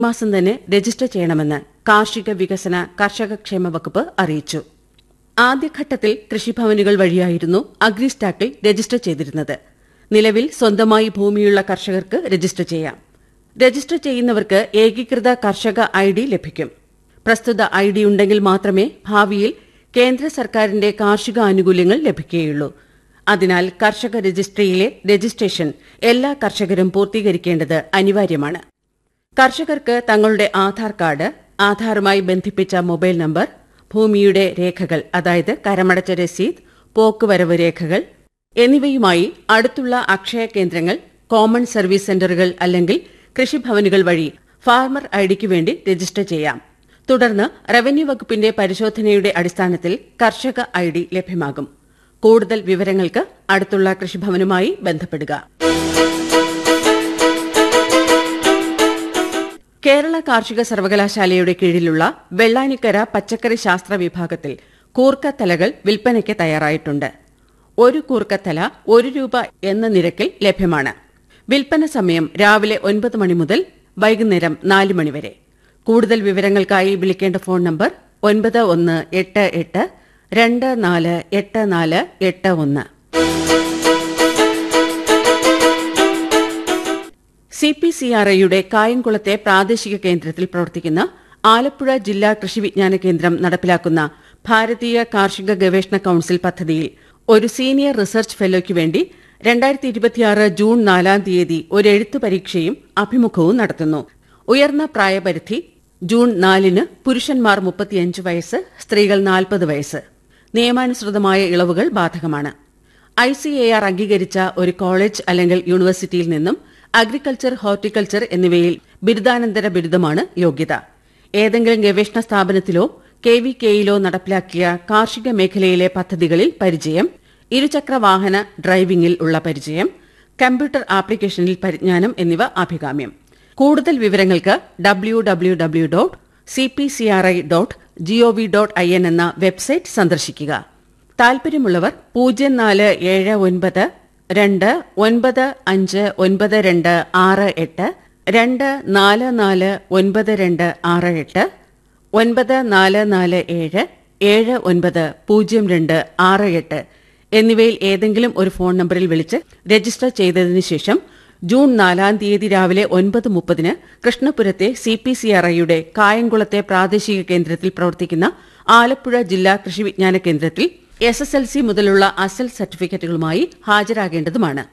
മാസം തന്നെ രജിസ്റ്റർ ചെയ്യണമെന്ന് കാർഷിക വികസന കർഷകക്ഷേമ വകുപ്പ് അറിയിച്ചു ആദ്യഘട്ടത്തിൽ കൃഷിഭവനുകൾ വഴിയായിരുന്നു അഗ്രിസ്റ്റാക്കിൽ രജിസ്റ്റർ ചെയ്തിരുന്നത് നിലവിൽ സ്വന്തമായി ഭൂമിയുള്ള കർഷകർക്ക് രജിസ്റ്റർ ചെയ്യാം രജിസ്റ്റർ ചെയ്യുന്നവർക്ക് ഏകീകൃത കർഷക ഐ ഡി ലഭിക്കും പ്രസ്തുത ഐ ഡി ഉണ്ടെങ്കിൽ മാത്രമേ ഭാവിയിൽ കേന്ദ്ര സർക്കാരിന്റെ കാർഷിക ആനുകൂല്യങ്ങൾ ലഭിക്കുകയുള്ളൂ അതിനാൽ കർഷക രജിസ്ട്രിയിലെ രജിസ്ട്രേഷൻ എല്ലാ കർഷകരും പൂർത്തീകരിക്കേണ്ടത് അനിവാര്യമാണ് കർഷകർക്ക് തങ്ങളുടെ ആധാർ കാർഡ് ആധാറുമായി ബന്ധിപ്പിച്ച മൊബൈൽ നമ്പർ ഭൂമിയുടെ രേഖകൾ അതായത് കരമടച്ച രസീത് പോക്കുവരവ് രേഖകൾ എന്നിവയുമായി അടുത്തുള്ള അക്ഷയ കേന്ദ്രങ്ങൾ കോമൺ സർവീസ് സെന്ററുകൾ അല്ലെങ്കിൽ കൃഷിഭവനുകൾ വഴി ഫാർമർ ഐഡിക്ക് വേണ്ടി രജിസ്റ്റർ ചെയ്യാം തുടർന്ന് റവന്യൂ വകുപ്പിന്റെ പരിശോധനയുടെ അടിസ്ഥാനത്തിൽ കർഷക ഐഡി ലഭ്യമാകും കൂടുതൽ വിവരങ്ങൾക്ക് അടുത്തുള്ള കൃഷിഭവനുമായി ബന്ധപ്പെടുക കേരള കാർഷിക സർവകലാശാലയുടെ കീഴിലുള്ള വെള്ളാനിക്കര പച്ചക്കറി ശാസ്ത്ര വിഭാഗത്തിൽ കൂർക്കത്തലകൾ വിൽപ്പനയ്ക്ക് തയ്യാറായിട്ടുണ്ട് ഒരു കൂർക്കത്തല ഒരു രൂപ എന്ന നിരക്കിൽ ലഭ്യമാണ് വിൽപ്പന സമയം രാവിലെ ഒൻപത് മണി മുതൽ വൈകുന്നേരം നാല് മണിവരെ കൂടുതൽ വിവരങ്ങൾക്കായി വിളിക്കേണ്ട ഫോൺ നമ്പർ ഒൻപത് ഒന്ന് എട്ട് എട്ട് രണ്ട് നാല് എട്ട് നാല് എട്ട് ഒന്ന് സി പി സി ആർ ഐയുടെ കായംകുളത്തെ പ്രാദേശിക കേന്ദ്രത്തിൽ പ്രവർത്തിക്കുന്ന ആലപ്പുഴ ജില്ലാ കൃഷി വിജ്ഞാന കേന്ദ്രം നടപ്പിലാക്കുന്ന ഭാരതീയ കാർഷിക ഗവേഷണ കൌൺസിൽ പദ്ധതിയിൽ ഒരു സീനിയർ റിസർച്ച് ഫെലോയ്ക്ക് വേണ്ടി രണ്ടായിരത്തി ഇരുപത്തിയാറ് ജൂൺ നാലാം തീയതി ഒരു എഴുത്തു പരീക്ഷയും അഭിമുഖവും നടത്തുന്നു ഉയർന്ന പ്രായപരിധി ജൂൺ നാലിന് പുരുഷന്മാർ മുപ്പത്തിയഞ്ച് വയസ്സ് സ്ത്രീകൾ നാൽപ്പത് വയസ്സ് നിയമാനുസൃതമായ ഇളവുകൾ ബാധകമാണ് ഐ സി എ ആർ അംഗീകരിച്ച ഒരു കോളേജ് അല്ലെങ്കിൽ യൂണിവേഴ്സിറ്റിയിൽ നിന്നും അഗ്രികൾച്ചർ ഹോർട്ടിക്കൾച്ചർ എന്നിവയിൽ ബിരുദാനന്തര ബിരുദമാണ് യോഗ്യത ഏതെങ്കിലും ഗവേഷണ സ്ഥാപനത്തിലോ കെ വി കെയിലോ നടപ്പിലാക്കിയ കാർഷിക മേഖലയിലെ പദ്ധതികളിൽ പരിചയം ഇരുചക്ര വാഹന ഡ്രൈവിംഗിൽ ഉള്ള പരിചയം കമ്പ്യൂട്ടർ ആപ്ലിക്കേഷനിൽ പരിജ്ഞാനം എന്നിവ അഭികാമ്യം കൂടുതൽ വിവരങ്ങൾക്ക് W W W dot C P C R I dot G O V dot I N എന്ന വെബ്സൈറ്റ് സന്ദർശിക്കുക താൽപര്യമുള്ളവർ പൂജ്യം നാല് ഏഴ് ഒൻപത് രണ്ട് ഒൻപത് അഞ്ച് ഒൻപത് രണ്ട് ആറ് എട്ട് രണ്ട് നാല് നാല് ഒൻപത് രണ്ട് ആറ് എട്ട് ഒൻപത് നാല് നാല് ഏഴ് ഏഴ് ഒൻപത് പൂജ്യം രണ്ട് ആറ് എട്ട് എന്നിവയിൽ ഏതെങ്കിലും ഒരു ഫോൺ നമ്പറിൽ വിളിച്ച് രജിസ്റ്റർ ചെയ്തതിനു ശേഷം ജൂൺ നാലാം തീയതി രാവിലെ ഒൻപത് മുപ്പതിന് കൃഷ്ണപുരത്തെ സി പി സി ആർ ഐയുടെ കായംകുളത്തെ പ്രാദേശിക കേന്ദ്രത്തിൽ പ്രവർത്തിക്കുന്ന ആലപ്പുഴ ജില്ലാ കൃഷി വിജ്ഞാന കേന്ദ്രത്തിൽ എസ് എസ് എൽ സി മുതലുള്ള അസൽ സർട്ടിഫിക്കറ്റുകളുമായി ഹാജരാകേണ്ടതുമാണ്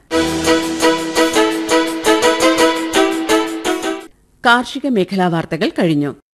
കാർഷിക മേഖലാ വാർത്തകൾ കഴിഞ്ഞു